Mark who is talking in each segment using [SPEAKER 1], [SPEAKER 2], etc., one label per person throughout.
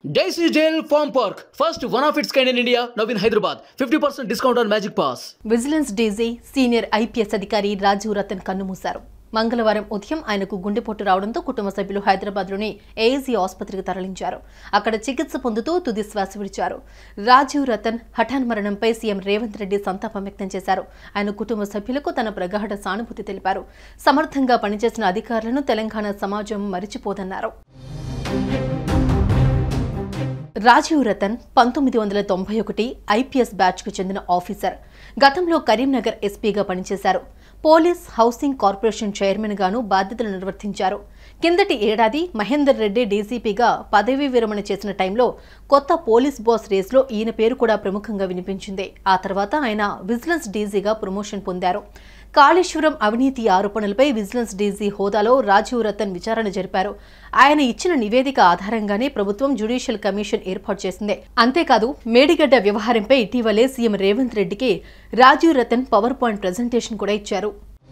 [SPEAKER 1] Daisy Jail Farm Park, first one of its kind in India, now in Hyderabad. 50% discount on Magic Pass.
[SPEAKER 2] Vigilance DG senior IPS అధికారి రాజీవ్ రతన్ కన్నుమూశారు మంగళవారం ఉదయం ఆయనకు గుండెపోటు రావడంతో కుటుంబ సభ్యులు హైదరాబాద్లోని ఏఎస్ఈ ఆసుపత్రికి తరలించారు అక్కడ చికిత్స పొందుతూ తుది శ్వాస విడిచారు రాజీవ్ రతన్ హఠాన్ మరణంపై సీఎం రేవంత్ రెడ్డి సంతాపం వ్యక్తం చేశారు ఆయన కుటుంబ సభ్యులకు తన ప్రగాఢ సానుభూతి తెలిపారు సమర్థంగా పనిచేసిన అధికారులను తెలంగాణ సమాజం మరిచిపోదన్నారు రాజీవ్ రతన్ పంతొమ్మిది వందల తొంభై ఒకటి ఐపీఎస్ బ్యాచ్కు చెందిన ఆఫీసర్ గతంలో కరీంనగర్ ఎస్పీగా పనిచేశారు పోలీస్ హౌసింగ్ కార్పొరేషన్ చైర్మన్ గాను బాధ్యతలు నిర్వర్తించారు కిందటి ఏడాది మహేందర్ రెడ్డి డీసీపీగా పదవీ విరమణ చేసిన టైంలో కొత్త పోలీస్ బాస్ రేస్లో ఈయన పేరు కూడా ప్రముఖంగా వినిపించింది ఆ తర్వాత ఆయన విజిలెన్స్ డీజీగా ప్రమోషన్ పొందారు కాళేశ్వరం అవినీతి ఆరోపణలపై విజిలెన్స్ డీజీ హోదాలో రాజీవ్ రతన్ విచారణ జరిపారు ఆయన ఇచ్చిన నివేదిక ఆధారంగానే ప్రభుత్వం జ్యుడిషియల్ కమిషన్ ఏర్పాటు చేసింది అంతేకాదు మేడిగడ్డ వ్యవహారంపై ఇటీవలే సీఎం రేవంత్ రెడ్డికి Rajiv Ratan PowerPoint presentation కూడా ఇచ్చారు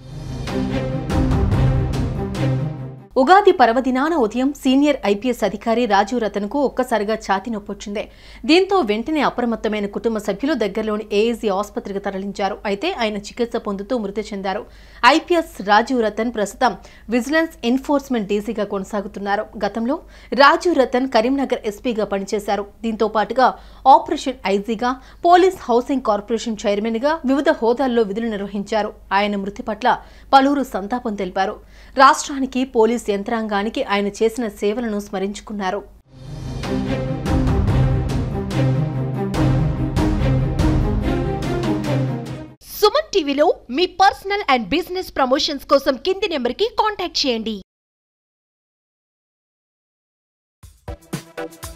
[SPEAKER 2] ఉగాది పర్వదినాన ఉదయం సీనియర్ ఐపీఎస్ అధికారి రాజీవ్ రతన్కు ఒక్కసారిగా ఛాతీ నొప్పి వచ్చింది దీంతో వెంటనే అప్రమత్తమైన కుటుంబ సభ్యులు దగ్గరలోని ఏఎస్జీ ఆసుపత్రికి తరలించారు అయితే ఆయన చికిత్స పొందుతూ మృతి చెందారు ఐపీఎస్ రాజీవ్ రతన్ ప్రస్తుతం విజిలెన్స్ ఎన్ఫోర్స్మెంట్ డీసీగా కొనసాగుతున్నారు గతంలో రాజీవ్ రతన్ కరీంనగర్ ఎస్పీగా పనిచేశారు దీంతో పాటుగా ఆపరేషన్ ఐజీగా పోలీస్ హౌసింగ్ కార్పొరేషన్ చైర్మన్గా వివిధ హోదాల్లో విధులు నిర్వహించారు ఆయన మృతి పట్ల పలువురు సంతాపం తెలిపారు రాష్ట్రానికి పోలీస్ యంత్రాంగానికి ఆయన చేసిన సేవలను స్మరించుకున్నారు
[SPEAKER 3] సుమన్ టీవీలో మీ పర్సనల్ అండ్ బిజినెస్ ప్రమోషన్స్ కోసం కింది నెంబర్కి కాంటాక్ట్ చేయండి